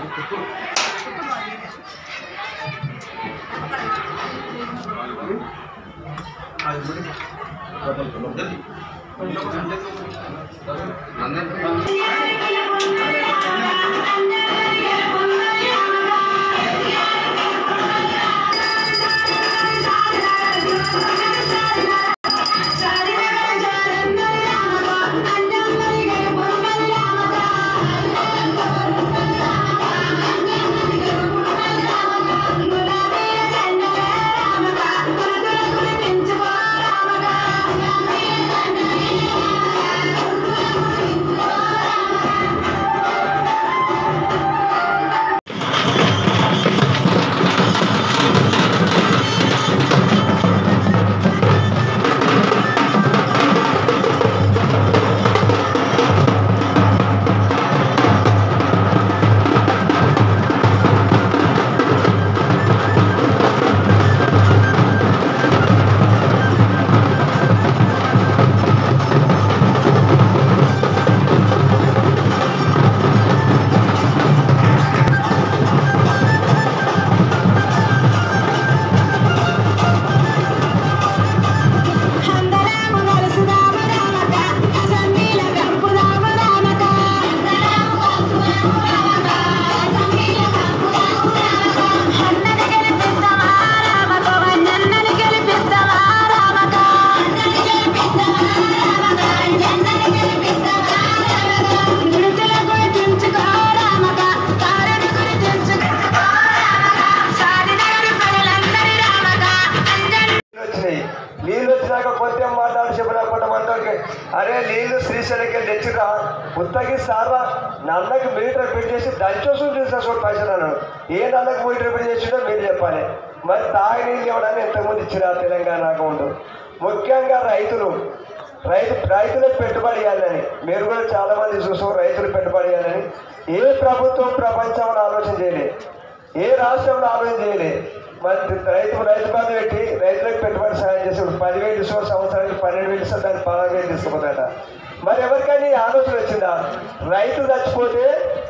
వచ్చినాయి నీళ్ళు వచ్చినాక కొంత మాట్లాడి చెప్పలేకుండా మంటోడికి అరే నీళ్ళు శ్రీశైలంకి తెచ్చిరా ఉత్తగి సారా నల్లకి మీటర్ పెట్టేసి దంచోసం చేసిన చూడు పైసలు అన్నాడు ఏ నల్లకి మీటర్ పెట్టి చేసిండో మీరు చెప్పాలి మరి తాగి నీళ్ళు ఇవ్వడానికి ఎంతమంది ఇచ్చిరా తెలంగాణ అకౌంట్ ముఖ్యంగా రైతులు రైతు రైతులకు పెట్టుబడి ఇవ్వాలని మీరు కూడా చాలా మంది చూసాం రైతులు పెట్టుబడి ఇవ్వాలని ఏ ప్రభుత్వం ప్రపంచంలో ఆలోచన చేయలేదు ఏ రాష్ట్రంలో ఆలోచన చేయలే మరి రైతు రైతు బంధు పెట్టి రైతులకు పెట్టుబడి సాయం చేసి ఇప్పుడు పదివేలు ఇస్తున్న సంవత్సరానికి పన్నెండు వేలు ఇస్తే దాన్ని పదహారు వేలు తీసుకుపోతాడ మరి ఎవరికైనా ఈ ఆలోచన వచ్చిందా రైతు చచ్చిపోతే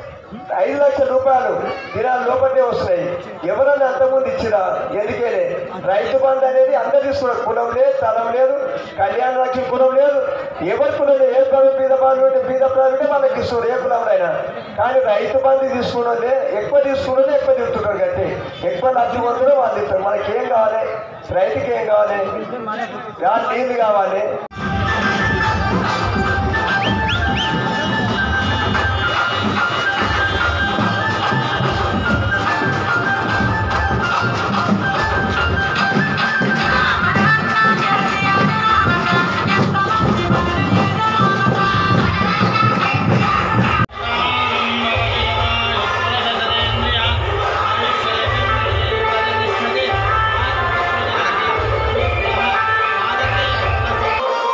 ఐదు లక్షల రూపాయలు దినాల లోపలనే వస్తున్నాయి ఎవరన్నా అంతకుముందు ఇచ్చిరా ఎందుకేలే రైతు బంధు అనేది అందరు తీసుకున్నారు కులం లేదు తలం లేదు కళ్యాణ లక్ష్మి కులం లేదు ఎవరి కులం లేదు ఏ కులం బీద బాలు అంటే బీద ప్రాంతం వాళ్ళకి ఇస్తున్నారు ఏ కులంలో కానీ రైతు బంధు తీసుకున్నదే ఎక్కువ తీసుకున్నదే ఎక్కువ తింటున్నారు కంటే ఎక్కువ లబ్ధి పొందడం వాళ్ళు ఇస్తారు మనకి ఏం కావాలి రైతుకి ఏం కావాలి వాళ్ళు నీళ్ళు కావాలి ఆ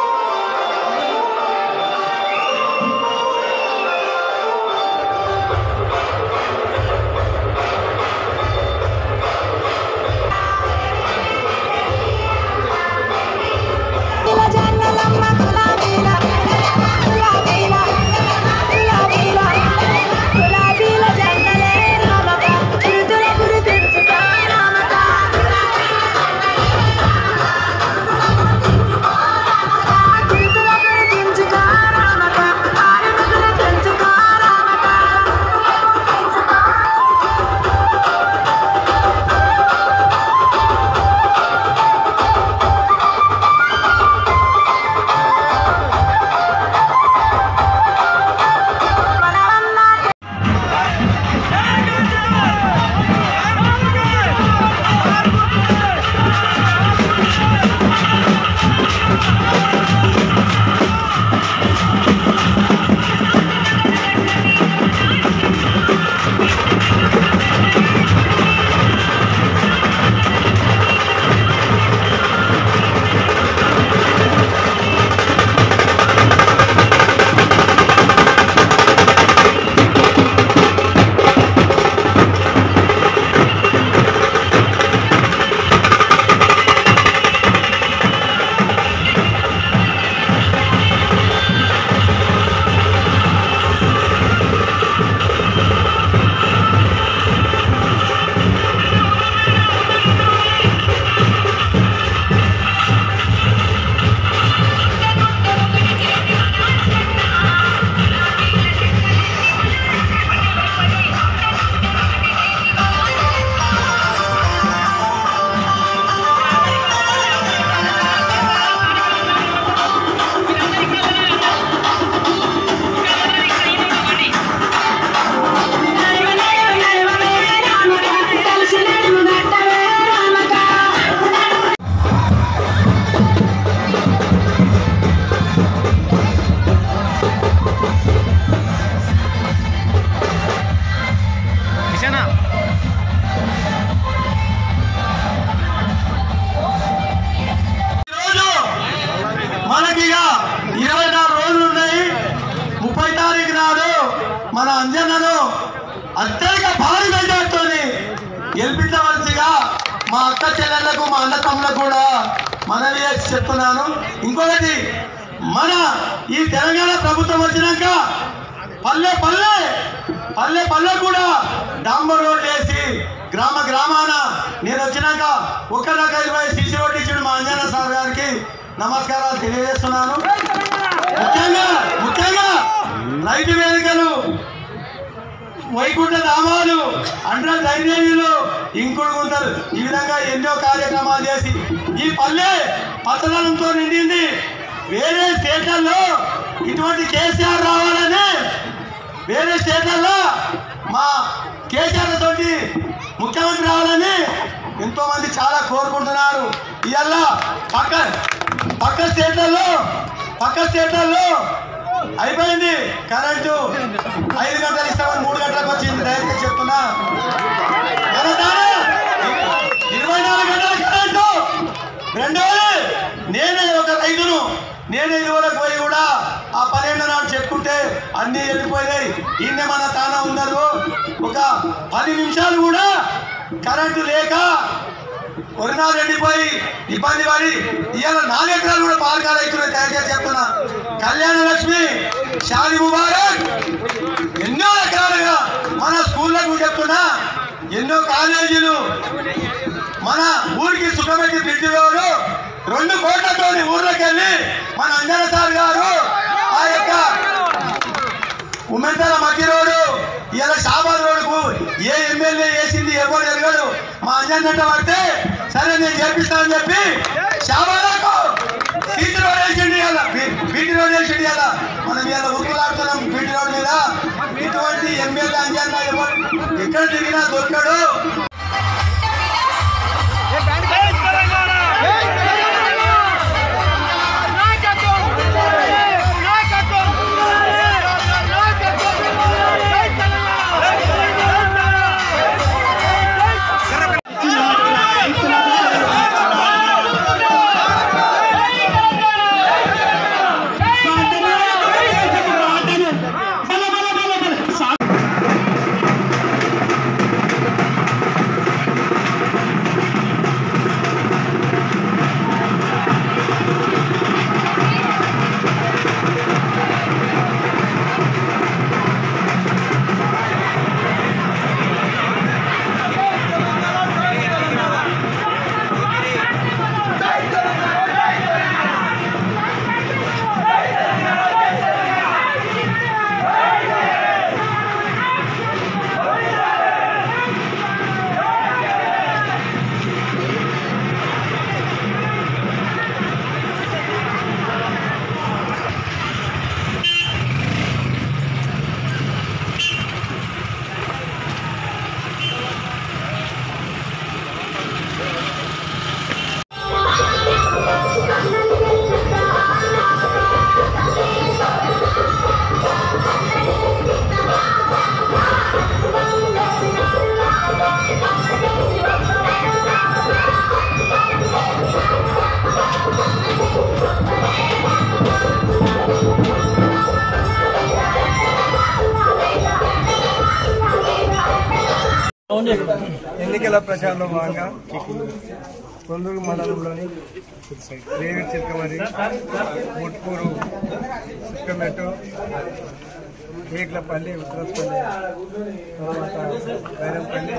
అత్యధిక భారీ మెజార్టీతో గెలిపించవలసిగా మా అక్క చెల్లెళ్లకు మా అన్న తమ్ములకు కూడా మనవి చేసి చెప్తున్నాను ఇంకొకటి మన ఈ తెలంగాణ ప్రభుత్వం వచ్చినాక పల్లె పల్లె పల్లె పల్లె కూడా డాంబర్ రోడ్లు వేసి గ్రామ గ్రామాన నేను వచ్చినాక ఒక రక ఇరవై సిసి రోడ్డు ఇచ్చిన మా అంజన సార్ గారికి నమస్కారాలు తెలియజేస్తున్నాను ముఖ్యంగా ముఖ్యంగా రైతు వేదికలు వైకుంఠ ధామాలు అండర్ ధైర్యాలు ఇంకుడు గుంటలు ఈ విధంగా ఎన్నో కార్యక్రమాలు చేసి ఈ పల్లె పచ్చదనంతో నిండింది వేరే స్టేట్లలో ఇటువంటి కేసీఆర్ రావాలని వేరే స్టేట్లలో మా కేసీఆర్ తోటి ముఖ్యమంత్రి రావాలని ఎంతో మంది చాలా కోరుకుంటున్నారు ఇవాళ పక్క పక్క స్టేట్లలో పక్క స్టేట్లలో అయిపోయింది కరెంటు ఐదు గంటలు ఇస్తామని మూడు గంటలకు వచ్చింది డైరెక్ట్ గా చెప్తున్నా తెలంగాణ ఇరవై నాలుగు గంటల కరెంటు రెండవది నేనే ఒక రైతును నేనే ఇరువులకు పోయి కూడా ఆ పన్నెండు నాడు చెప్పుకుంటే అన్ని వెళ్ళిపోయినాయి ఈయన మన తానా ఉన్నారు ఒక పది నిమిషాలు కూడా కరెంటు లేక వరుణాలు ఎండిపోయి ఇబ్బంది పడి ఇవాళ నాలుగు ఎకరాలు కూడా పాలకాలు అవుతున్నాయి దయచేసి చెప్తున్నా కళ్యాణ లక్ష్మి షాది ముబారక్ ఎన్నో రకాలుగా మన స్కూళ్ళకు చెప్తున్నా ఎన్నో కాలేజీలు మన ఊరికి సుఖమెట్టి బ్రిడ్జి రోడ్డు రెండు కోట్లతో ఊర్లోకి వెళ్ళి మన అంజన సార్ గారు ఆ యొక్క ఉమ్మెంతల మధ్య రోడ్డు ఇలా షాబాద్ రోడ్డుకు ఏ ఎమ్మెల్యే వేసింది ఎవరు ఎరగడు మా అంజన్ పడితే సరే నేను చేపిస్తానని చెప్పి షాబాద్కు బీటీ రోడ్ వేసిండి ఇలా బీటీ రోడ్ వేసిండి ఇలా మనం ఇలా ఉరుకులాడుతున్నాం బీటీ రోడ్ మీద ఇటువంటి ఎమ్మెల్యే అంజన్న ఎవరు ఎక్కడ తిరిగినా దొరకడు ఎన్నికల ప్రచారంలో భాగంగా కొందూరు మండలంలోని రేవిడ్ చిలకమరి ముట్కూరు చిక్కమెట్టు ఏట్లపల్లి ఉత్తరపల్లి తర్వాత బైరంపల్లి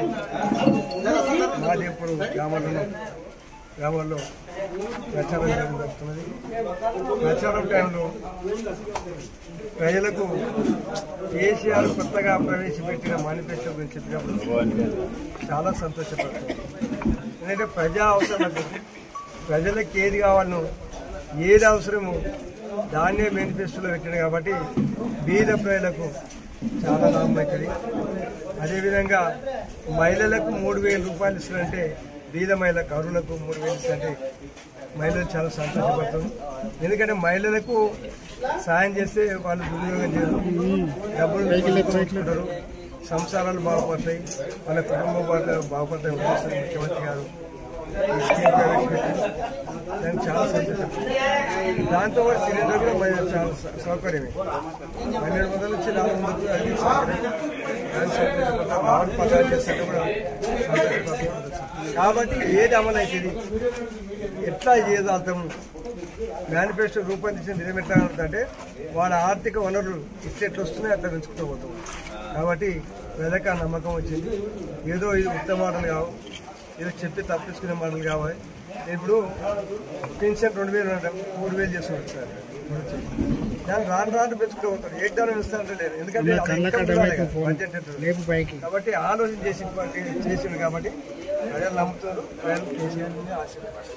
మాదేపూర్ గ్రామాలను గ్రామాల్లో ప్రచారం చేయడం జరుగుతున్నది ప్రచారం టైంలో ప్రజలకు కేసీఆర్ కొత్తగా ప్రవేశపెట్టిన మేనిఫెస్టో గురించి చెప్పినప్పుడు చాలా సంతోషపడుతుంది ఎందుకంటే ప్రజా అవసరాలకు ప్రజలకు ఏది కావాలనో ఏది అవసరమో దాన్నే మేనిఫెస్టోలో పెట్టాడు కాబట్టి బీద ప్రజలకు చాలా లాభం అవుతుంది అదేవిధంగా మహిళలకు మూడు వేల రూపాయలు ఇస్తారంటే బీద మహిళలకు అరువులకు మూడు వేలు ఇస్తారంటే మహిళలు చాలా సంతోషపడుతుంది ఎందుకంటే మహిళలకు సాయం చేస్తే వాళ్ళు దుర్వినియోగం చేయరు డబ్బులు తెచ్చుకుంటారు సంసారాలు బాగుపడతాయి వాళ్ళ కుటుంబం వాళ్ళు బాగుపడతాయి ఉద్దేశం ముఖ్యమంత్రి గారు ఈ స్కీమ్ ప్రవేశపెట్టారు దానికి చాలా సంతోషం దాంతో పాటు సిలిండర్ కూడా మరి చాలా స- సౌకర్యమే పన్నెండు వందల నుంచి నాలుగు వందలు అది సౌకర్యం కాన్సెప్ట్ వార్డు పథకాలు చేస్తుంటే కూడా కాబట్టి ఏది అమలు అవుతుంది ఎట్లా చేయగలుగుతాము మేనిఫెస్టో రూపొందించిన నిజం ఎట్లా అంటే వాళ్ళ ఆర్థిక వనరులు ఇట్లా ఎట్లా వస్తున్నాయి అట్లా పెంచుకుంటూ పోతాం కాబట్టి వెదక నమ్మకం వచ్చింది ఏదో ఇది ఉత్తమ మాటలు కావు ఏదో చెప్పి తప్పించుకునే మాటలు కావాలి ఇప్పుడు పెన్షన్ రెండు వేలు ఉంటాం మూడు వేలు చేస్తున్నాడు సార్ దాన్ని రాను రాను పెంచుకుంటూ పోతారు ఏ దాని ఇస్తారంటే లేదు ఎందుకంటే అది income ఉండాలి కదా, budget ఉంటుంది. కాబట్టి ఆలోచన చేసి చేసిండు కాబట్టి ప్రజలు నమ్ముతారు ప్రజలు కేసీఆర్ ని ఆశీర్వదిస్తారు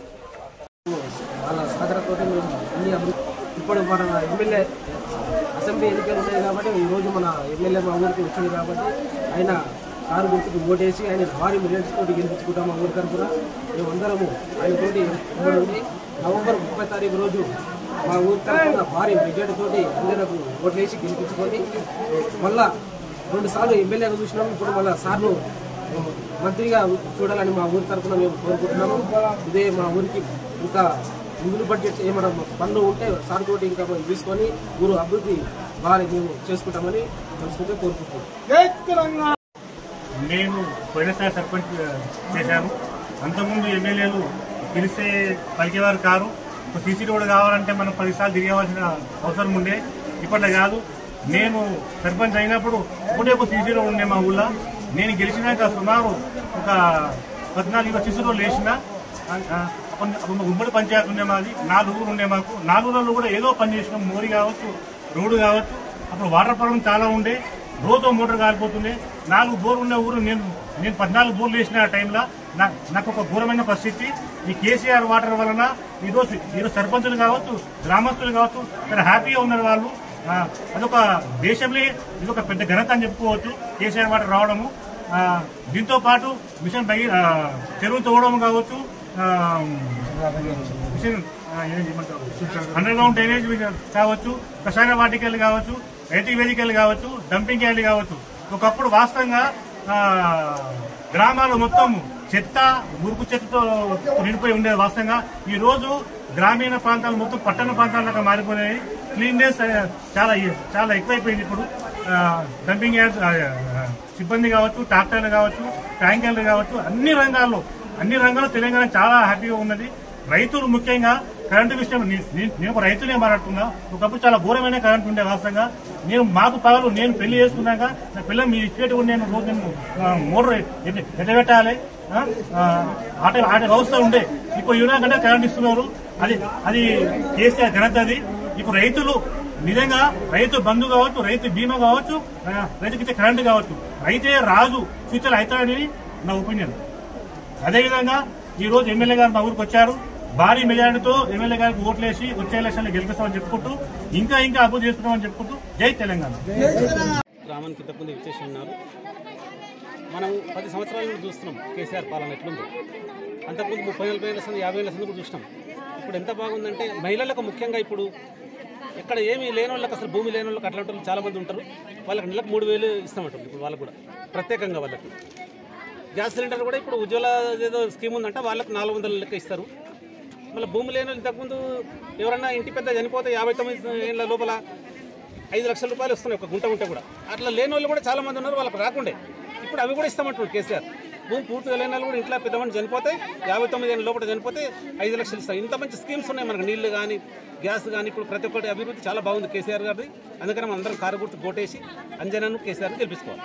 వాళ్ళ సహకారంతో మేము అన్ని అభివృద్ధి ఇప్పుడు మన ఎమ్మెల్యే అసెంబ్లీ ఎన్నికలు ఉన్నాయి కాబట్టి ఈరోజు మన ఎమ్మెల్యే మా ఊరికి వచ్చింది కాబట్టి ఆయన కారు గుర్తుకు ఓటేసి ఆయన భారీ మెజార్టీ తోటి గెలిపించుకుంటాం మా ఊరి తరఫున మేమందరము ఆయన తోటి ఉమ్మడి ఉండి నవంబర్ ముప్పై తారీఖు రోజు మా ఊరి తరఫున భారీ మెజార్టీ తోటి అందరకు ఓట్లేసి గెలిపించుకొని మళ్ళా రెండు సార్లు ఎమ్మెల్యేగా చూసినాము ఇప్పుడు మళ్ళా సార్లు మంత్రిగా చూడాలని మా ఊరి తరఫున మేము కోరుకుంటున్నాము ఇదే మా ఊరికి ఇంకా మిగులు బడ్జెట్ ఏమైనా పనులు ఉంటే సార్ తోటి ఇంకా మేము తీసుకొని ఊరు అభివృద్ధి బాగా మేము చేసుకుంటామని మనస్ఫూర్తిగా కోరుకుంటున్నాం నేను పోయినసారి సర్పంచ్ చేశాను అంతకుముందు ఎమ్మెల్యేలు పిలిస్తే పలికేవారు కారు ఒక సీసీ రోడ్ కావాలంటే మనం పదిసార్లు తిరగవలసిన అవసరం ఉండే ఇప్పట్లో కాదు నేను సర్పంచ్ అయినప్పుడు ఒకటే ఒక సీసీ రోడ్ ఉండే మా ఊళ్ళో నేను గెలిచినాక సుమారు ఒక పద్నాలుగు ఇరవై సీసీ రోడ్లు వేసిన ఆ, ఆ, కొన్ని కొన్ని ఉమ్మడి పంచాయతీ ఉండే మాది నాలుగు ఊరు ఉండే మాకు నాలుగు ఊళ్ళో కూడా ఏదో పని చేసినాం మోరి కావచ్చు రోడ్డు కావచ్చు అప్పుడు వాటర్ ప్రాబ్లం చాలా ఉండే రోజు మోటార్ కాలిపోతుండే నాలుగు బోర్లు ఉన్న ఊరు నేను నేను పద్నాలుగు బోర్లు వేసిన ఆ టైంలో నా- నాకు ఒక ఘోరమైన పరిస్థితి ఈ కేసీఆర్ వాటర్ వలన ఈరోజు ఈరోజు సర్పంచులు కావచ్చు గ్రామస్తులు కావచ్చు చాలా హ్యాపీగా ఉన్నారు వాళ్ళు ఆ, అదొక దేశంలో ఇది ఒక పెద్ద ఘనత అని చెప్పుకోవచ్చు కేసీఆర్ వాటర్ రావడము ఆ, దీంతో పాటు మిషన్ పై చెరువు తోవడం కావచ్చు ఆ, మిషన్ ఆ, ఏం చేయమంటారు? అండర్ గ్రౌండ్ డ్రైనేజ్ కావచ్చు రసాయన వాటికలు కావచ్చు రైతు వేదికలు కావచ్చు డంపింగ్ యార్డ్లు కావచ్చు ఒకప్పుడు వాస్తవంగా ఆ, గ్రామాలు మొత్తం చెత్త మురుకు చెత్తతో నిండిపోయి ఉండేది వాస్తవంగా ఈ రోజు గ్రామీణ ప్రాంతాలు మొత్తం పట్టణ ప్రాంతాలకు మారిపోయినాయి క్లీన్నెస్ చాలా చాలా ఎక్కువైపోయింది ఇప్పుడు ఆ, డంపింగ్ యార్డ్స్ ఆ, ఆ, సిబ్బంది కావచ్చు ట్రాక్టర్లు కావచ్చు ట్యాంకర్లు కావచ్చు అన్ని రంగాల్లో అన్ని రంగాల్లో తెలంగాణ చాలా హ్యాపీగా ఉన్నది రైతులు ముఖ్యంగా కరెంటు విషయం నే- నే- నేను ఒక రైతులే మాట్లాడుతున్నా ఒకప్పుడు చాలా ఘోరమైన కరెంట్ ఉండే వాస్తవంగా నేను మాకు పగలు నేను పెళ్లి చేసుకున్నాక నా పిల్లలు మీ ఇచ్చేటి కూడా నేను రోజు నేను ఆ, మోటార్ ఎట్ట ఎట్ట పెట్టాలి ఆ, ఆ, ఆట ఆట వ్యవస్థ ఉండే ఇప్పుడు యూనియన్ కంటే కరెంట్ ఇస్తున్నారు అది అది కేసీఆర్ ఘనత అది ఇప్పుడు రైతులు నిజంగా రైతు బంధు కావచ్చు రైతు బీమా కావచ్చు ఆ, రైతుకి ఇచ్చే కరెంటు కావచ్చు రైతే రాజు ఫ్యూచర్ అవుతాడని నా ఒపీనియన్ అదేవిధంగా ఈ రోజు ఎమ్మెల్యే గారు మా ఊరికి వచ్చారు భారీ మెజారిటీతో ఎమ్మెల్యే గారికి ఓట్లేసి వచ్చే ఎలక్షన్లు గెలిపిస్తామని చెప్పుకుంటూ ఇంకా ఇంకా అభివృద్ధి చేసుకుంటామని చెప్పుకుంటూ జై తెలంగాణ గ్రామానికి ఇంతకుముందు ఇచ్చేసి ఉన్నారు మనం పది సంవత్సరాల నుండి చూస్తున్నాం కేసీఆర్ పాలన ఎట్లుందో అంతకుముందు ముప్పై నలభై ఏళ్ళ సంది యాభై ఏళ్ళ సంది కూడా చూసినాం ఇప్పుడు ఎంత బాగుందంటే మహిళలకు ముఖ్యంగా ఇప్పుడు ఎక్కడ ఏమీ లేని వాళ్ళకి అసలు భూమి లేని వాళ్ళకి అట్లాంటి వాళ్ళు చాలా మంది ఉంటారు వాళ్ళకి నెలకు మూడు వేలు ఇస్తామంటారు ఇప్పుడు వాళ్ళకు కూడా ప్రత్యేకంగా వాళ్ళకి గ్యాస్ సిలిండర్ కూడా ఇప్పుడు ఉజ్వల ఏదో స్కీమ్ ఉందంటే వాళ్ళకి నాలుగు వందల లెక్క ఇస్తారు మళ్ళీ భూమి లేని వాళ్ళు ఇంతకుముందు ఎవరన్నా ఇంటి పెద్ద చనిపోతే యాభై తొమ్మిది ఏళ్ళ లోపల ఐదు లక్షల రూపాయలు వస్తున్నాయి ఒక గుంట ఉంటే కూడా అట్లా లేని వాళ్ళు కూడా చాలా మంది ఉన్నారు వాళ్ళకి రాకుండే ఇప్పుడు అవి కూడా ఇస్తామంటున్నాడు కేసీఆర్ భూమి పూర్తిగా లేని వాళ్ళు కూడా ఇంట్లో పెద్దమంది చనిపోతే యాభై తొమ్మిది ఏళ్ళ లోపల చనిపోతే ఐదు లక్షలు ఇస్తారు ఇంత మంచి స్కీమ్స్ ఉన్నాయి మనకు నీళ్లు కానీ గ్యాస్ కానీ ఇప్పుడు ప్రతి ఒక్కటి అభివృద్ధి చాలా బాగుంది కేసీఆర్ గారిది అందుకని మనం అందరం కారు గుర్తు కోటేసి అంజనాను కేసీఆర్ని గెలిపించుకోవాలి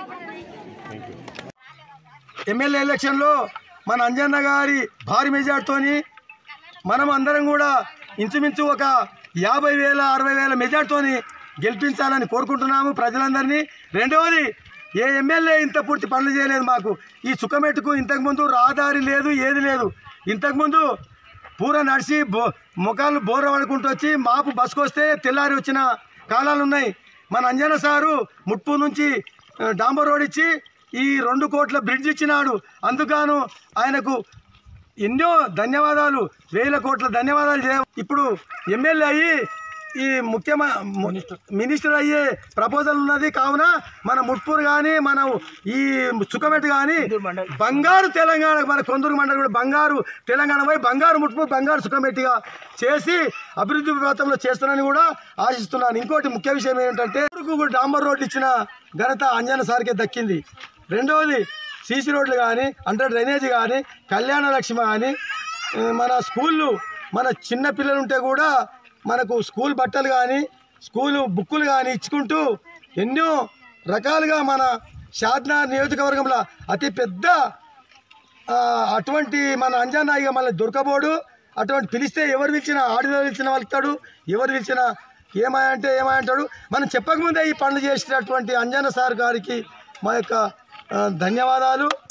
ఎమ్మెల్యే ఎలక్షన్లో మన అంజన్న గారి భారీ మెజార్టీతోని మనం అందరం కూడా ఇంచుమించు ఒక యాభై వేల అరవై వేల మెజార్టీతోని గెలిపించాలని కోరుకుంటున్నాము ప్రజలందరినీ రెండవది ఏ ఎమ్మెల్యే ఇంత పూర్తి పనులు చేయలేదు మాకు ఈ చుక్కమెట్టుకు ఇంతకుముందు రహదారి లేదు ఏది లేదు ఇంతకుముందు పూర నడిచి బో ముఖాలు బోర పడుకుంటూ వచ్చి మాపు బస్సుకు వస్తే తెల్లారి వచ్చిన కాలాలు ఉన్నాయి మన అంజన సారు ముట్పు నుంచి ఆ, డాంబర్ రోడ్ ఇచ్చి ఈ రెండు కోట్ల బ్రిడ్జ్ ఇచ్చినాడు అందుకను ఆయనకు ఎన్నో ధన్యవాదాలు వేల కోట్ల ధన్యవాదాలు చే ఇప్పుడు ఎమ్మెల్యే అయ్యి ఈ ముఖ్యమ ము- మినిస్టర్ అయ్యే ప్రపోజల్ ఉన్నది కావున మన ముట్పూర్ కానీ మనం ఈ చుక్కమెట్టు కానీ బంగారు తెలంగాణ మన కొందరు మండలి కూడా బంగారు తెలంగాణ పోయి బంగారు ముట్పూర్ బంగారు చుక్కమెట్టిగా చేసి అభివృద్ధి పథంలో చేస్తానని కూడా ఆశిస్తున్నాను ఇంకోటి ముఖ్య విషయం ఏంటంటే ఊరుకు డాంబర్ రోడ్డు ఇచ్చిన ఘనత అంజన సార్కే దక్కింది రెండవది సీసీ రోడ్లు కానీ అండర్ డ్రైనేజ్ కానీ కళ్యాణ లక్ష్మి కానీ ఆ, మన స్కూళ్ళు మన చిన్న పిల్లలు ఉంటే కూడా మనకు స్కూల్ బట్టలు కానీ స్కూలు బుక్కులు కానీ ఇచ్చుకుంటూ ఎన్నో రకాలుగా మన షాద్నా నియోజకవర్గంలో అతి పెద్ద ఆ, అటువంటి మన అంజనాయిగా మళ్ళీ దొరకబోడు అటువంటి పిలిస్తే ఎవరు పిలిచినా ఆడిలో పిలిచిన వెళ్తాడు ఎవరు పిలిచినా ఏమాయంటే ఏమాయంటాడు మనం చెప్పకముందే ఈ పనులు చేసినటువంటి అంజన సార్ గారికి మా యొక్క ఆ, ధన్యవాదాలు